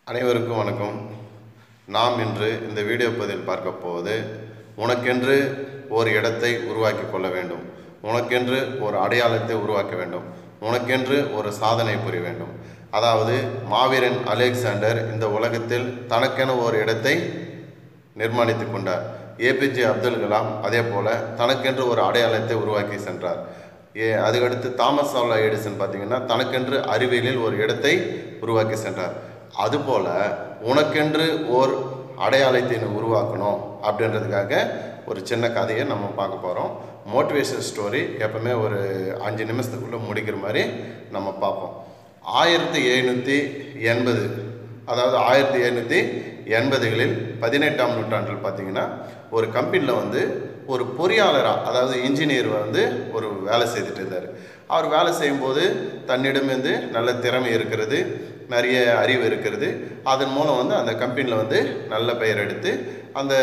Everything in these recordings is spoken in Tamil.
அனைவருக்கும் வணக்கம் நாம் இன்று இந்த வீடியோ பதிவில் பார்க்க போவது உனக்கென்று ஒரு இடத்தை உருவாக்கி கொள்ள வேண்டும் உனக்கென்று ஒரு அடையாளத்தை உருவாக்க வேண்டும் உனக்கென்று ஒரு சாதனை புரிய வேண்டும் அதாவது மாவீரன் அலெக்சாண்டர் இந்த உலகத்தில் தனக்கென ஒரு இடத்தை நிர்மாணித்து கொண்டார் ஏபிஜே அப்துல் கலாம் அதே போல தனக்கென்று ஒரு அடையாளத்தை உருவாக்கி சென்றார் ஏ அதுக்கடுத்து தாமஸ் ஆல்வா எடிசன் பார்த்தீங்கன்னா தனக்கென்று அறிவியலில் ஒரு இடத்தை உருவாக்கி சென்றார் அதுபோல உனக்கென்று ஓர் அடையாளத்தை நீ உருவாக்கணும் அப்படின்றதுக்காக ஒரு சின்ன கதையை நம்ம பார்க்க போகிறோம் மோட்டிவேஷன் ஸ்டோரி எப்பவுமே ஒரு அஞ்சு நிமிஷத்துக்குள்ளே முடிக்கிற மாதிரி நம்ம பார்ப்போம் ஆயிரத்தி எழுநூற்றி எண்பது அதாவது ஆயிரத்தி எழுநூற்றி எண்பதுகளில் பதினெட்டாம் நூற்றாண்டில் பார்த்தீங்கன்னா ஒரு கம்பெனியில் வந்து ஒரு பொறியாளராக அதாவது இன்ஜினியர் வந்து ஒரு வேலை செய்துட்டு இருந்தார் அவர் வேலை செய்யும்போது தன்னிடம் வந்து நல்ல திறமை இருக்கிறது நிறைய அறிவு இருக்கிறது அதன் மூலம் வந்து அந்த கம்பெனியில் வந்து நல்ல பெயர் எடுத்து அந்த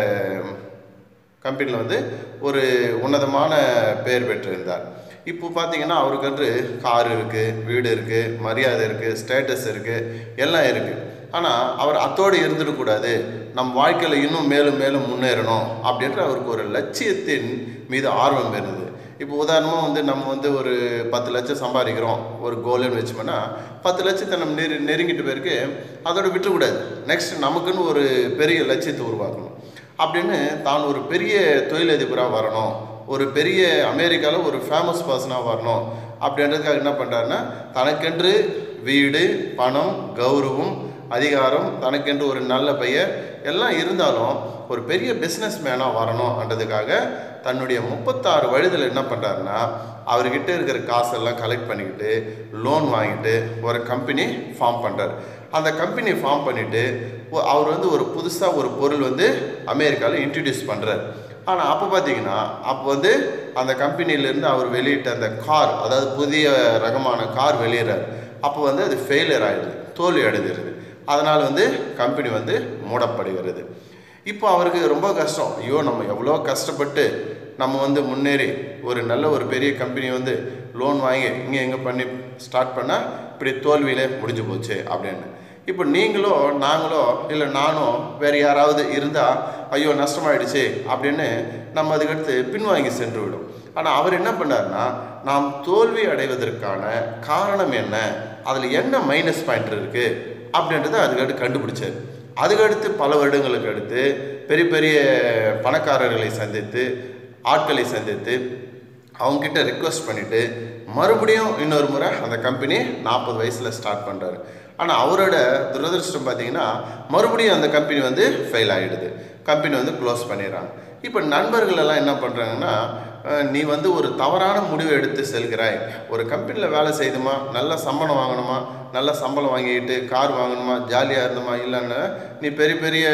கம்பெனியில் வந்து ஒரு உன்னதமான பெயர் பெற்றிருந்தார் இப்போ பார்த்தீங்கன்னா அவருக்கு வந்து கார் இருக்குது வீடு இருக்குது மரியாதை இருக்குது ஸ்டேட்டஸ் இருக்குது எல்லாம் இருக்குது ஆனால் அவர் அத்தோடு இருந்துடக்கூடாது நம் வாழ்க்கையில் இன்னும் மேலும் மேலும் முன்னேறணும் அப்படின்ற அவருக்கு ஒரு லட்சியத்தின் மீது ஆர்வம் இருந்தது இப்போ உதாரணமாக வந்து நம்ம வந்து ஒரு பத்து லட்சம் சம்பாதிக்கிறோம் ஒரு கோல்னு வச்சோம்னா பத்து லட்சத்தை நம்ம நெரு நெருங்கிட்டு போயிருக்கு அதோட விட்டுறக்கூடாது நெக்ஸ்ட் நமக்குன்னு ஒரு பெரிய லட்சியத்தை உருவாக்கணும் அப்படின்னு தான் ஒரு பெரிய தொழிலதிபராக வரணும் ஒரு பெரிய அமெரிக்காவில் ஒரு ஃபேமஸ் பர்சனாக வரணும் அப்படின்றதுக்காக என்ன பண்ணுறாருன்னா தனக்கென்று வீடு பணம் கௌரவம் அதிகாரம் தனக்கென்று ஒரு நல்ல பெயர் எல்லாம் இருந்தாலும் ஒரு பெரிய பிஸ்னஸ் மேனாக வரணும்ன்றதுக்காக தன்னுடைய முப்பத்தாறு வயதில் என்ன பண்ணுறாருன்னா அவர்கிட்ட இருக்கிற காசெல்லாம் கலெக்ட் பண்ணிக்கிட்டு லோன் வாங்கிட்டு ஒரு கம்பெனி ஃபார்ம் பண்ணுறார் அந்த கம்பெனி ஃபார்ம் பண்ணிவிட்டு அவர் வந்து ஒரு புதுசாக ஒரு பொருள் வந்து அமெரிக்காவில் இன்ட்ரடியூஸ் பண்ணுறார் ஆனால் அப்போ பார்த்தீங்கன்னா அப்போ வந்து அந்த கம்பெனியிலேருந்து அவர் வெளியிட்ட அந்த கார் அதாவது புதிய ரகமான கார் வெளியிறார் அப்போ வந்து அது ஃபெயிலியர் ஆகிடுது தோல்வி அடைஞ்சிருது அதனால் வந்து கம்பெனி வந்து மூடப்படுகிறது இப்போ அவருக்கு ரொம்ப கஷ்டம் ஐயோ நம்ம எவ்வளோ கஷ்டப்பட்டு நம்ம வந்து முன்னேறி ஒரு நல்ல ஒரு பெரிய கம்பெனி வந்து லோன் வாங்கி இங்கே எங்கே பண்ணி ஸ்டார்ட் பண்ணால் இப்படி தோல்வியிலே முடிஞ்சு போச்சு அப்படின்னு இப்போ நீங்களோ நாங்களோ இல்லை நானும் வேறு யாராவது இருந்தால் ஐயோ நஷ்டமாயிடுச்சு அப்படின்னு நம்ம அதுக்கடுத்து பின்வாங்கி சென்று விடும் ஆனால் அவர் என்ன பண்ணார்னா நாம் தோல்வி அடைவதற்கான காரணம் என்ன அதில் என்ன மைனஸ் பாயிண்ட் இருக்குது அப்படின்றத அதுக்கடுத்து கண்டுபிடிச்சார் அதுக்கடுத்து பல வருடங்களுக்கு அடுத்து பெரிய பெரிய பணக்காரர்களை சந்தித்து ஆட்களை சந்தித்து அவங்கக்கிட்ட ரிக்வஸ்ட் பண்ணிவிட்டு மறுபடியும் இன்னொரு முறை அந்த கம்பெனி நாற்பது வயசில் ஸ்டார்ட் பண்ணுறாரு ஆனால் அவரோட துரதிருஷ்டம் பார்த்தீங்கன்னா மறுபடியும் அந்த கம்பெனி வந்து ஃபெயில் ஆகிடுது கம்பெனி வந்து க்ளோஸ் பண்ணிடுறாங்க இப்போ நண்பர்கள் எல்லாம் என்ன பண்ணுறாங்கன்னா நீ வந்து ஒரு தவறான முடிவு எடுத்து செல்கிறாய் ஒரு கம்பெனியில் வேலை செய்துமா நல்ல சம்பளம் வாங்கணுமா நல்ல சம்பளம் வாங்கிட்டு கார் வாங்கணுமா ஜாலியாக இருந்தோமா இல்லைன்னு நீ பெரிய பெரிய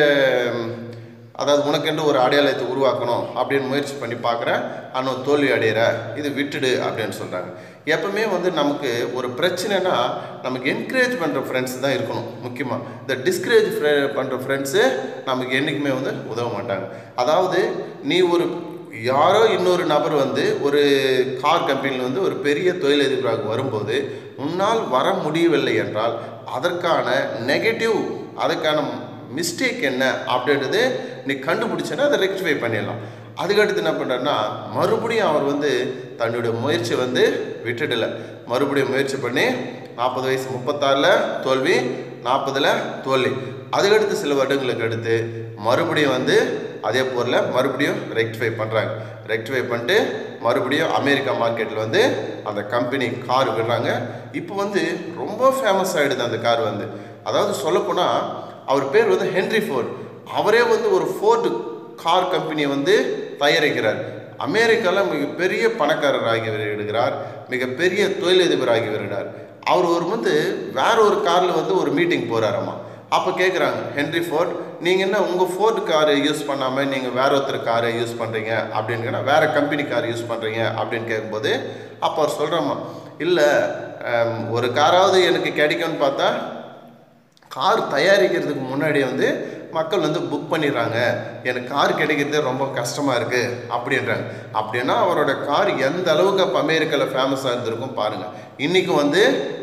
அதாவது உனக்கென்று ஒரு அடையாளத்தை உருவாக்கணும் அப்படின்னு முயற்சி பண்ணி பார்க்குற ஆனால் தோல்வி அடையிற இது விட்டுடு அப்படின்னு சொல்கிறாங்க எப்பவுமே வந்து நமக்கு ஒரு பிரச்சனைனா நமக்கு என்கரேஜ் பண்ணுற ஃப்ரெண்ட்ஸ் தான் இருக்கணும் முக்கியமாக இந்த டிஸ்கரேஜ் பண்ணுற ஃப்ரெண்ட்ஸு நமக்கு என்றைக்குமே வந்து உதவ மாட்டாங்க அதாவது நீ ஒரு யாரோ இன்னொரு நபர் வந்து ஒரு கார் கம்பெனியில் வந்து ஒரு பெரிய தொழிலதிபராக வரும்போது உன்னால் வர முடியவில்லை என்றால் அதற்கான நெகட்டிவ் அதுக்கான மிஸ்டேக் என்ன அப்படின்றது நீ கண்டுபிடிச்சேன்னா அதை ரெக்டிஃபை பண்ணிடலாம் அதுக்கடுத்து என்ன பண்ணுறேன்னா மறுபடியும் அவர் வந்து தன்னுடைய முயற்சி வந்து விட்டுடலை மறுபடியும் முயற்சி பண்ணி நாற்பது வயசு முப்பத்தாறில் தோல்வி நாற்பதில் தோல்வி அதுக்கடுத்து சில வருடங்களுக்கு அடுத்து மறுபடியும் வந்து அதே பொருளை மறுபடியும் ரெக்டிஃபை பண்ணுறாங்க ரெக்டிஃபை பண்ணிட்டு மறுபடியும் அமெரிக்கா மார்க்கெட்டில் வந்து அந்த கம்பெனி கார் விடுறாங்க இப்போ வந்து ரொம்ப ஃபேமஸ் ஆகிடுது அந்த கார் வந்து அதாவது சொல்லப்போனால் அவர் பேர் வந்து ஹென்ரி ஃபோர்ட் அவரே வந்து ஒரு ஃபோர்டு கார் கம்பெனியை வந்து தயாரிக்கிறார் அமெரிக்காவில் மிகப்பெரிய பணக்காரர் ஆகி வருகிறார் மிகப்பெரிய தொழிலதிபர் ஆகி வருகிறார் அவர் ஒரு வந்து வேற ஒரு காரில் வந்து ஒரு மீட்டிங் போகிறாராம்மா அப்போ கேட்குறாங்க ஹென்ரி ஃபோர்ட் நீங்கள் என்ன உங்கள் ஃபோர்டு காரை யூஸ் பண்ணாமல் நீங்கள் வேற ஒருத்தர் காரை யூஸ் பண்ணுறீங்க அப்படின்னு கேட்டால் வேறு கம்பெனி கார் யூஸ் பண்ணுறீங்க அப்படின்னு கேட்கும்போது அப்போ அவர் சொல்கிறாம்மா இல்லை ஒரு காராவது எனக்கு கிடைக்கும்னு பார்த்தா கார் தயாரிக்கிறதுக்கு முன்னாடி வந்து மக்கள் வந்து புக் பண்ணிடுறாங்க எனக்கு கார் கிடைக்கிறதே ரொம்ப கஷ்டமாக இருக்குது அப்படின்றாங்க அப்படின்னா அவரோட கார் எந்த அளவுக்கு அப்போ அமெரிக்காவில் ஃபேமஸாக இருந்திருக்கும் பாருங்கள் இன்றைக்கும் வந்து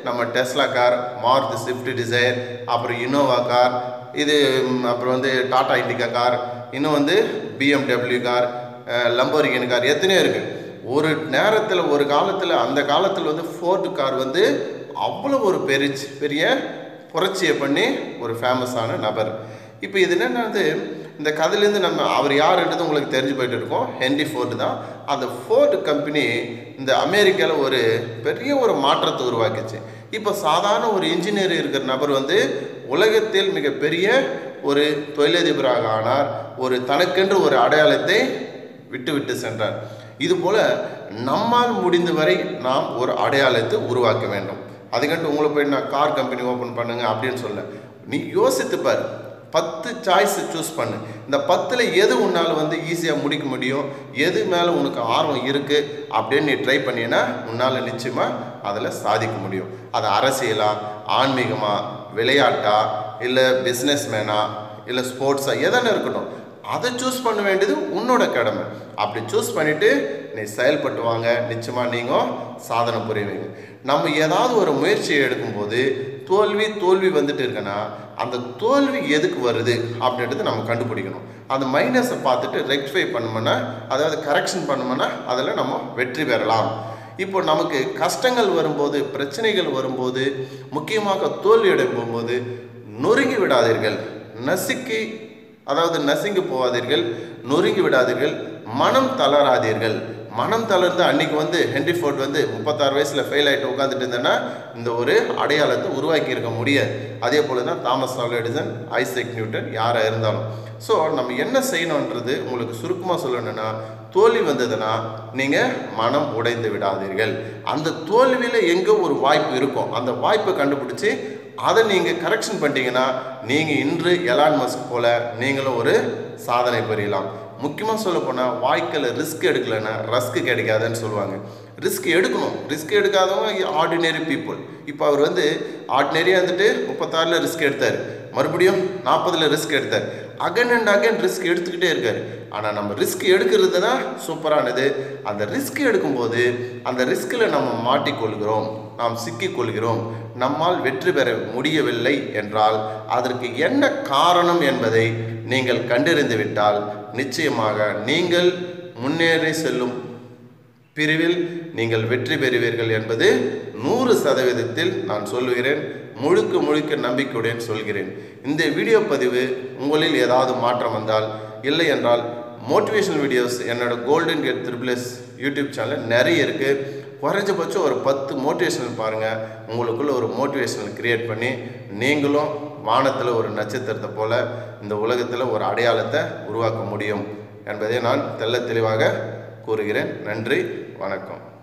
நம்ம Tesla car Maruti Swift Dzire அப்புறம் இனோவா கார் இது ம், அப்புறம் வந்து டாடா இண்டிகா கார் இன்னும் வந்து பிஎம்டபிள்யூ கார் லம்போரிகன் கார் எத்தனையோ இருக்குது ஒரு நேரத்தில் ஒரு காலத்தில் அந்த காலத்தில் வந்து ஃபோர்டு கார் வந்து அவ்வளோ ஒரு பெருச்சு பெரிய புரட்சியை பண்ணி ஒரு ஃபேமஸான நபர் இப்போ இது என்னென்னது இந்த கதையிலேருந்து நம்ம அவர் யாருன்றது உங்களுக்கு தெரிஞ்சு போயிட்டு இருக்கோம் ஹென்ரி ஃபோர்டு தான் அந்த ஃபோர்டு கம்பெனி இந்த அமெரிக்காவில் ஒரு பெரிய ஒரு மாற்றத்தை உருவாக்கிச்சு இப்போ சாதாரண ஒரு இன்ஜினியர் இருக்கிற நபர் வந்து உலகத்தில் மிகப்பெரிய ஒரு தொழிலதிபராக ஆனார் ஒரு தனக்கென்று ஒரு அடையாளத்தை விட்டு விட்டு சென்றார் இதுபோல நம்மால் முடிந்த வரை நாம் ஒரு அடையாளத்தை உருவாக்க வேண்டும் அதுக்கண்டு உங்களை போய் நான் கார் கம்பெனி ஓப்பன் பண்ணுங்க அப்படின்னு சொல்ல நீ யோசித்து பாரு பத்து சாய்ஸ் சூஸ் பண்ணு இந்த பத்தில் எது உன்னால் வந்து ஈஸியாக முடிக்க முடியும் எது மேலே உனக்கு ஆர்வம் இருக்குது அப்படின்னு நீ ட்ரை பண்ணினா உன்னால் நிச்சயமாக அதில் சாதிக்க முடியும் அது அரசியலா ஆன்மீகமா விளையாட்டா இல்லை பிஸ்னஸ் மேனா இல்லை ஸ்போர்ட்ஸா எதனா இருக்கட்டும் அதை சூஸ் பண்ண வேண்டியது உன்னோட கடமை அப்படி சூஸ் பண்ணிட்டு நீ செயல்பட்டு வாங்க நிச்சயமாக நீங்கள் சாதனை புரிவீங்க நம்ம ஏதாவது ஒரு முயற்சியை எடுக்கும்போது தோல்வி தோல்வி வந்துட்டு இருக்குன்னா அந்த தோல்வி எதுக்கு வருது அப்படின்றது நம்ம கண்டுபிடிக்கணும் அந்த மைனஸை பார்த்துட்டு ரெக்டிஃபை பண்ணோம்னா அதாவது கரெக்ஷன் பண்ணோம்னா அதில் நம்ம வெற்றி பெறலாம் இப்போ நமக்கு கஷ்டங்கள் வரும்போது பிரச்சனைகள் வரும்போது முக்கியமாக தோல்வி அடையும் போது நொறுங்கி விடாதீர்கள் நசுக்கி அதாவது நசுங்கி போகாதீர்கள் நொறுங்கி விடாதீர்கள் மனம் தளராதீர்கள் மனம் தளர்ந்து அன்னைக்கு வந்து ஹென்ரி ஃபோர்ட் வந்து முப்பத்தாறு வயசில் ஃபெயில் ஆகிட்டு உட்காந்துட்டு இருந்தேன்னா இந்த ஒரு அடையாளத்தை உருவாக்கி இருக்க முடியாது அதே போல தான் Thomas Alva Edison Isaac Newton யாராக இருந்தாலும் ஸோ நம்ம என்ன செய்யணுன்றது உங்களுக்கு சுருக்கமாக சொல்லணும்னா தோல்வி வந்ததுன்னா நீங்கள் மனம் உடைந்து விடாதீர்கள் அந்த தோல்வியில் எங்கே ஒரு வாய்ப்பு இருக்கும் அந்த வாய்ப்பை கண்டுபிடிச்சி அதை நீங்கள் கரெக்ஷன் பண்ணிட்டீங்கன்னா நீங்கள் இன்று எலான் மஸ்க் போல நீங்களும் ஒரு சாதனை புரியலாம் முக்கியமாக சொல்ல போனால் வாழ்க்கையில் ரிஸ்க் எடுக்கலைன்னா ரஸ்க் கிடைக்காதுன்னு சொல்லுவாங்க ரிஸ்க் எடுக்கணும் ரிஸ்க் எடுக்காதவங்க ஆர்டினரி பீப்புள் இப்போ அவர் வந்து ஆர்டினரியாக இருந்துட்டு முப்பத்தாறில் ரிஸ்க் எடுத்தார் மறுபடியும் நாற்பதில் ரிஸ்க் எடுத்தார் அகன் அண்ட் அகன் ரிஸ்க் எடுத்துக்கிட்டே இருக்கார் ஆனால் நம்ம ரிஸ்க் எடுக்கிறது தான் சூப்பரானது அந்த ரிஸ்க் எடுக்கும்போது அந்த ரிஸ்கில் நம்ம மாட்டிக்கொள்கிறோம் நாம் சிக்கிக்கொள்கிறோம் நம்மால் வெற்றி பெற முடியவில்லை என்றால் அதற்கு என்ன காரணம் என்பதை நீங்கள் கண்டறிந்து விட்டால் நிச்சயமாக நீங்கள் முன்னேறி செல்லும் பிரிவில் நீங்கள் வெற்றி பெறுவீர்கள் என்பது நூறு சதவீதத்தில் நான் சொல்லுகிறேன் முழுக்க முழுக்க நம்பிக்கையுடன் சொல்கிறேன் இந்த வீடியோ பதிவு உங்களில் ஏதாவது மாற்றம் வந்தால் இல்லை என்றால் மோட்டிவேஷனல் வீடியோஸ் என்னோட Golden Gate Triplus YouTube channel நிறைய இருக்குது குறைஞ்சபட்சம் ஒரு பத்து மோட்டிவேஷனல் பாருங்கள் உங்களுக்குள்ள ஒரு மோட்டிவேஷனல் கிரியேட் பண்ணி நீங்களும் வானத்தில் ஒரு நட்சத்திரத்தை போல இந்த உலகத்தில் ஒரு அடையாளத்தை உருவாக்க முடியும் என்பதை நான் தெள்ள தெளிவாக கூறுகிறேன் நன்றி வணக்கம்